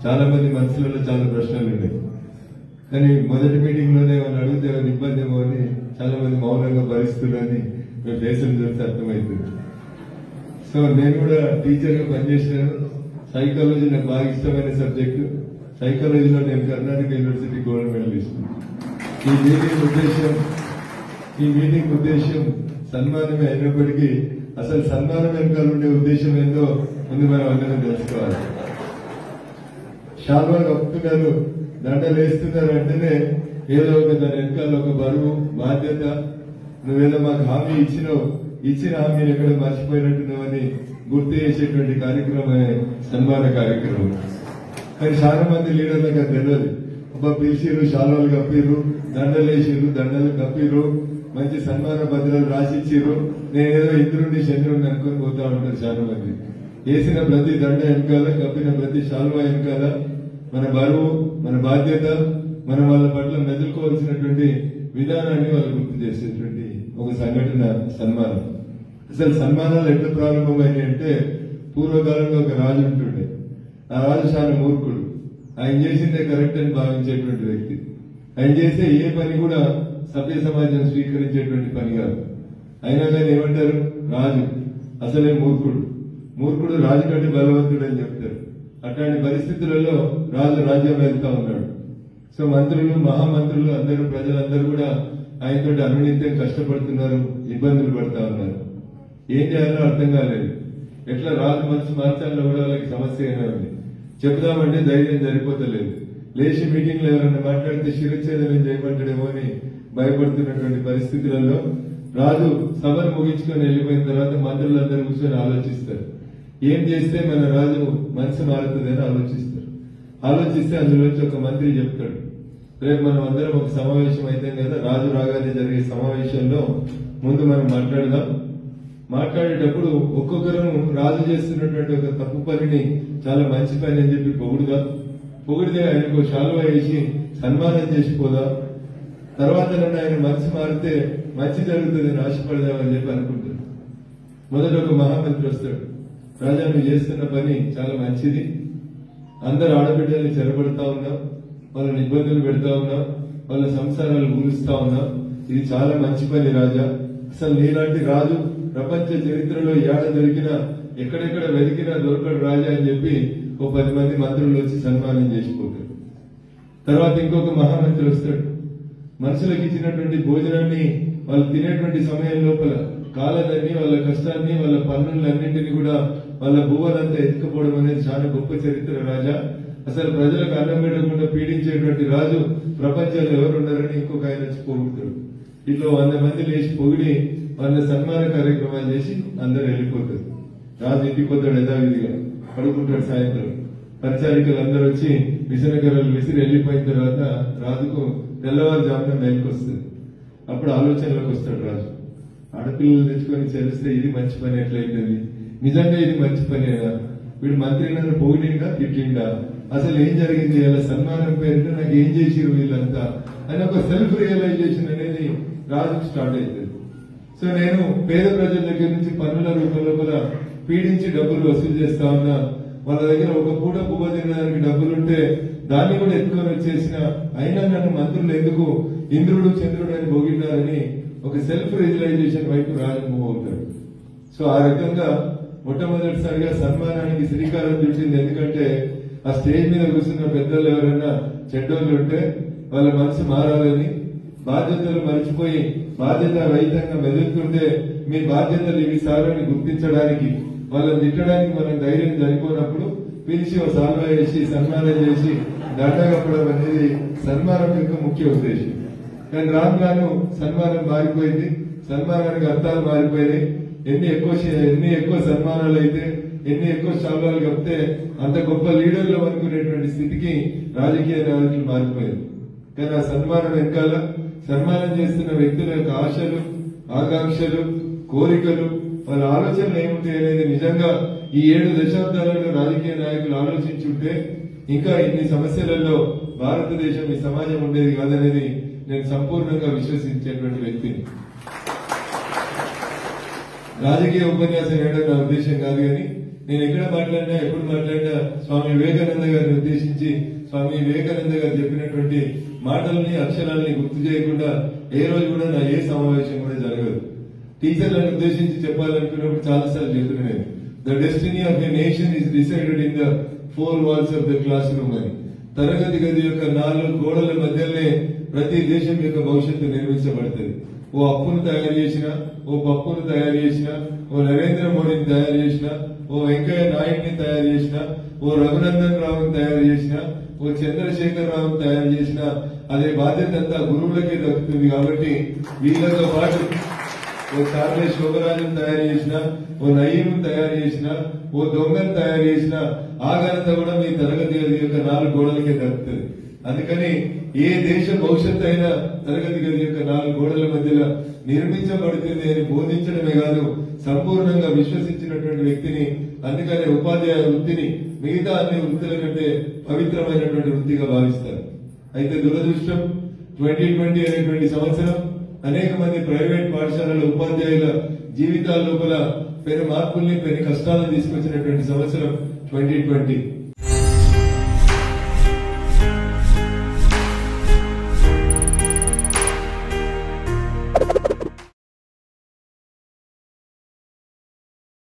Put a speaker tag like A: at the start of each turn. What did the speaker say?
A: చాలా మంది మనసులలో చాలా ప్రశ్నలు ఉన్నాయి కానీ మొదటి మీటింగ్ లోనే వాళ్ళు అడిగితే ఏమైనా ఇబ్బంది ఏమో అని చాలా మంది మౌనంగా భరిస్తున్నారని మేము ఫేసులు చూస్తే అర్థమవుతుంది సో నేను కూడా టీచర్ గా పనిచేసినాను సైకాలజీ నాకు బాగా ఇష్టమైన సబ్జెక్టు సైకాలజీలో నేను కర్ణాటక యూనివర్సిటీ గోల్డ్ మెడలిస్ట్ ఈ మీటింగ్ ఉద్దేశం ఈ మీటింగ్ ఉద్దేశం సన్మానమే అయినప్పటికీ అసలు సన్మానం వెనకాల ఉండే ఉద్దేశం ఏందో ముందు మనం అందరం తెలుసుకోవాలి షాల్వా కప్పుతున్నారు దండలు వేస్తున్నారు అంటేనే ఏదో ఒక దాని వెనకాల ఒక బరువు బాధ్యత నువ్వేదో మాకు హామీ ఇచ్చినావు ఇచ్చిన హామీని ఎక్కడ మర్చిపోయినట్టున్నావని గుర్తు చేసేటువంటి కార్యక్రమమే సన్మాన కార్యక్రమం కానీ చాలా మంది లీడర్లకు అది తెలియదు అబ్బా పిలిచిర్రు శాలువాలు కప్పిర్రు దండలు వేసిర్రు దండలు కప్పిర్రు మంచి సన్మాన భద్రాలు రాసిచ్చిర్రు నేనేదో ఇంద్రుడిని చంద్రుడిని అనుకుని పోతా ఉంటారు చాలా మంది వేసిన ప్రతి దండ వెనకాల కప్పిన ప్రతి శాలువా వెనకాల మన బరువు మన బాధ్యత మనం వాళ్ళ పట్ల మెదులుకోవాల్సినటువంటి విధానాన్ని వాళ్ళు గుర్తు చేసేటువంటి ఒక సంఘటన సన్మానం అసలు సన్మానాలు ఎట్లా ప్రారంభమైనాయి అంటే పూర్వకాలంలో ఒక రాజు ఉంటుండే ఆ రాజు చాలా మూర్ఖుడు ఆయన చేసిందే కరెక్ట్ అని భావించేటువంటి వ్యక్తి ఆయన చేసే ఏ పని కూడా సభ్య సమాజం స్వీకరించేటువంటి పని కాదు అయినా కానీ ఏమంటారు రాజు అసలే మూర్ఖుడు మూర్ఖుడు రాజు కంటే బలవంతుడు అని చెప్తారు అట్లాంటి పరిస్థితులలో రాజు రాజ్యం వెళ్తా ఉన్నాడు సో మంత్రులు మహామంత్రులు అందరూ ప్రజలందరూ కూడా ఆయనతో అనునిత్యం కష్టపడుతున్నారు ఇబ్బందులు పడతా ఉన్నారు ఏం చేయాలో అర్థం కాలేదు ఎట్లా రాజు మనసు మార్చాలో కూడా వాళ్ళకి సమస్య అయినా ఉంది చెప్దామంటే ధైర్యం సరిపోతలేదు లేచి మీటింగ్ లో ఎవరైనా మాట్లాడితే శిరచ్ఛేదనం చేయమంటాడేమో అని భయపడుతున్నటువంటి పరిస్థితులలో రాజు సభను ముగించుకొని వెళ్ళిపోయిన తర్వాత మంత్రులందరూ కూర్చొని ఆలోచిస్తారు ఏం చేస్తే మన రాజు మనసు మారుతుందని ఆలోచిస్తారు ఆలోచిస్తే అందులోంచి ఒక మంత్రి చెప్తాడు రేపు మనం అందరం ఒక సమావేశం అయితే కదా రాజు రాగానే జరిగే సమావేశంలో ముందు మనం మాట్లాడదాం మాట్లాడేటప్పుడు ఒక్కొక్కరు రాజు చేస్తున్నటువంటి ఒక తప్పు పనిని చాలా మంచి పని అని చెప్పి పొగుడుదా పొగిడితే ఆయనకు శాలువ వేసి సన్మానం చేసిపోదా తర్వాత నన్ను ఆయన మనసు మారితే మంచి జరుగుతుందని ఆశపడదామని చెప్పి అనుకుంటారు మొదట ఒక మహామంత్రి వస్తాడు రాజా నువ్వు చేస్తున్న పని చాలా మంచిది అందరు ఆడబిడ్డల్ని చెరబడతా ఉన్నాం వాళ్ళని ఇబ్బందులు పెడతా ఉన్నాం వాళ్ళ సంసారాలు ఊరుస్తా ఉన్నాం ఇది చాలా మంచి పని రాజా అసలు నీలాంటి రాజు ప్రపంచ చరిత్రలో ఏడ దొరికినా ఎక్కడెక్కడ వెతికినా దొరకడు రాజా అని చెప్పి ఓ పది మంది మంత్రులు వచ్చి సన్మానం చేసిపోతారు తర్వాత ఇంకొక మహామంత్రి వస్తాడు మనుషులకు ఇచ్చినటువంటి భోజనాన్ని వాళ్ళు తినేటువంటి సమయం లోపల కాలదాన్ని వాళ్ళ కష్టాన్ని వాళ్ళ పన్నులన్నింటినీ కూడా వాళ్ళ భూవలంతా ఎత్తుకుపోవడం అనేది చాలా గొప్ప చరిత్ర రాజా అసలు ప్రజలకు అన్నం పెట్టకుండా పీడించేటువంటి రాజు ప్రపంచంలో ఎవరు ఉన్నారని ఇంకొక ఆయన వచ్చి పొగుడుతాడు ఇట్లా వంద మంది లేచి పొగిడి వంద సన్మాన కార్యక్రమాలు చేసి అందరు వెళ్ళిపోతారు రాజు ఇంటికి పోతాడు యథావిధిగా పడుకుంటాడు సాయంత్రం పరిచారికలు అందరూ వచ్చి విసనకర్రలు విసిరి వెళ్ళిపోయిన తర్వాత రాజుకు తెల్లవారుజామున మేలుకు వస్తుంది అప్పుడు ఆలోచనలోకి వస్తాడు రాజు ఆడపిల్లలు తెచ్చుకొని చేస్తే ఇది మంచి పని ఎట్లయితుంది నిజంగా ఇది మంచి పనేనా వీడు మంత్రి నన్ను పొగిడిండా తిట్టిండా అసలు ఏం జరిగింది అలా సన్మానం పేరుతో నాకు ఏం చేసిరు వీళ్ళంతా అని ఒక సెల్ఫ్ రియలైజేషన్ అనేది రాజుకు స్టార్ట్ అవుతుంది సో నేను పేద ప్రజల దగ్గర నుంచి పన్నుల రూపంలో కూడా పీడించి డబ్బులు వసూలు చేస్తా ఉన్నా వాళ్ళ దగ్గర ఒక పూట పువ్వ తినడానికి డబ్బులుంటే దాన్ని కూడా ఎత్తుకొని వచ్చేసిన అయినా నన్ను మంత్రులు ఎందుకు ఇంద్రుడు చంద్రుడు అని భోగిన్నారని ఒక సెల్ఫ్ రియలైజేషన్ వైపు రాజు మూవ్ అవుతాడు సో ఆ రకంగా మొట్టమొదటిసారిగా సన్మానానికి శ్రీకారం చుట్టింది ఎందుకంటే ఆ స్టేజ్ మీద కూర్చున్న పెద్దలు ఎవరైనా చెడ్డోళ్ళు ఉంటే వాళ్ళ మనసు మారాలని బాధ్యతలు మర్చిపోయి బాధ్యత రహితంగా మెదులుతుంటే మీ బాధ్యతలు ఇవి సారని గుర్తించడానికి వాళ్ళని తిట్టడానికి మనం ధైర్యం సరిపోనప్పుడు పిలిచి ఒక సాల్వా చేసి సన్మానం చేసి దండ కప్పడం అనేది సన్మానం యొక్క ముఖ్య ఉద్దేశం కానీ రాను రాను సన్మానం మారిపోయింది సన్మానానికి అర్థాలు మారిపోయినాయి ఎన్ని ఎక్కువ శ- ఎన్ని ఎక్కువ సన్మానాలు అయితే ఎన్ని ఎక్కువ శాల్వాలు కప్పితే అంత గొప్ప లీడర్లు అనుకునేటువంటి స్థితికి రాజకీయ నాయకులు మారిపోయింది కానీ ఆ సన్మానం వెనకాల సన్మానం చేస్తున్న వ్యక్తుల యొక్క ఆశలు ఆకాంక్షలు కోరికలు వాళ్ళ ఆలోచనలు ఏముంటాయి అనేది నిజంగా ఈ ఏడు దశాబ్దాలలో రాజకీయ నాయకులు ఆలోచించుంటే ఇంకా ఇన్ని సమస్యలలో భారతదేశం ఈ సమాజం ఉండేది కాదనేది నేను సంపూర్ణంగా విశ్వసించేటువంటి వ్యక్తిని రాజకీయ ఉపన్యాసం వేయడం నా ఉద్దేశం కాదు కానీ నేను ఎక్కడ మాట్లాడినా ఎప్పుడు మాట్లాడినా స్వామి వివేకానంద గారిని ఉద్దేశించి స్వామి వివేకానంద గారు చెప్పినటువంటి మాటలని అక్షరాలని గుర్తు చేయకుండా ఏ రోజు కూడా నా ఏ సమావేశం కూడా జరగదు టీచర్లను ఉద్దేశించి చెప్పాలనుకున్నప్పుడు చాలా సార్లు చెప్తున్నాను నేను the destiny of a nation is decided in the four walls of the classroom అని తరగతి గది యొక్క నాలుగు గోడల మధ్యలోనే ప్రతి దేశం యొక్క భవిష్యత్తు నిర్మించబడుతుంది ఓ అప్పును తయారు చేసిన ఓ పప్పును తయారు చేసిన ఓ నరేంద్ర మోడీని తయారు చేసిన ఓ వెంకయ్య నాయుడిని తయారు చేసిన ఓ రఘునందన్ రావుని తయారు చేసిన ఓ చంద్రశేఖర్ రావుని తయారు చేసిన అదే బాధ్యత అంతా గురువులకే దక్కుతుంది కాబట్టి వీళ్ళతో పాటు ఓ చార్లే శోభరాజును తయారు చేసిన ఓ నయీం తయారు చేసిన ఓ దొంగను తయారు చేసిన ఆ ఘనత కూడా మీ తరగతి గది యొక్క నాలుగు గోడలకే దక్కుతుంది అందుకని ఏ దేశ భవిష్యత్తు అయినా తరగతి గది యొక్క నాలుగు గోడల మధ్యలో నిర్మించబడుతుంది అని బోధించడమే కాదు సంపూర్ణంగా విశ్వసించినటువంటి వ్యక్తిని అందుకనే ఉపాధ్యాయ వృత్తిని మిగతా అన్ని వృత్తుల కంటే పవిత్రమైనటువంటి వృత్తిగా భావిస్తారు అయితే దురదృష్టం ట్వంటీ ట్వంటీ అనేటువంటి సంవత్సరం అనేక మంది ప్రైవేట్ పాఠశాలల ఉపాధ్యాయుల జీవితాల లోపల పెను మార్పుల్ని పెను కష్టాలను తీసుకొచ్చినటువంటి సంవత్సరం ట్వంటీ ట్వంటీ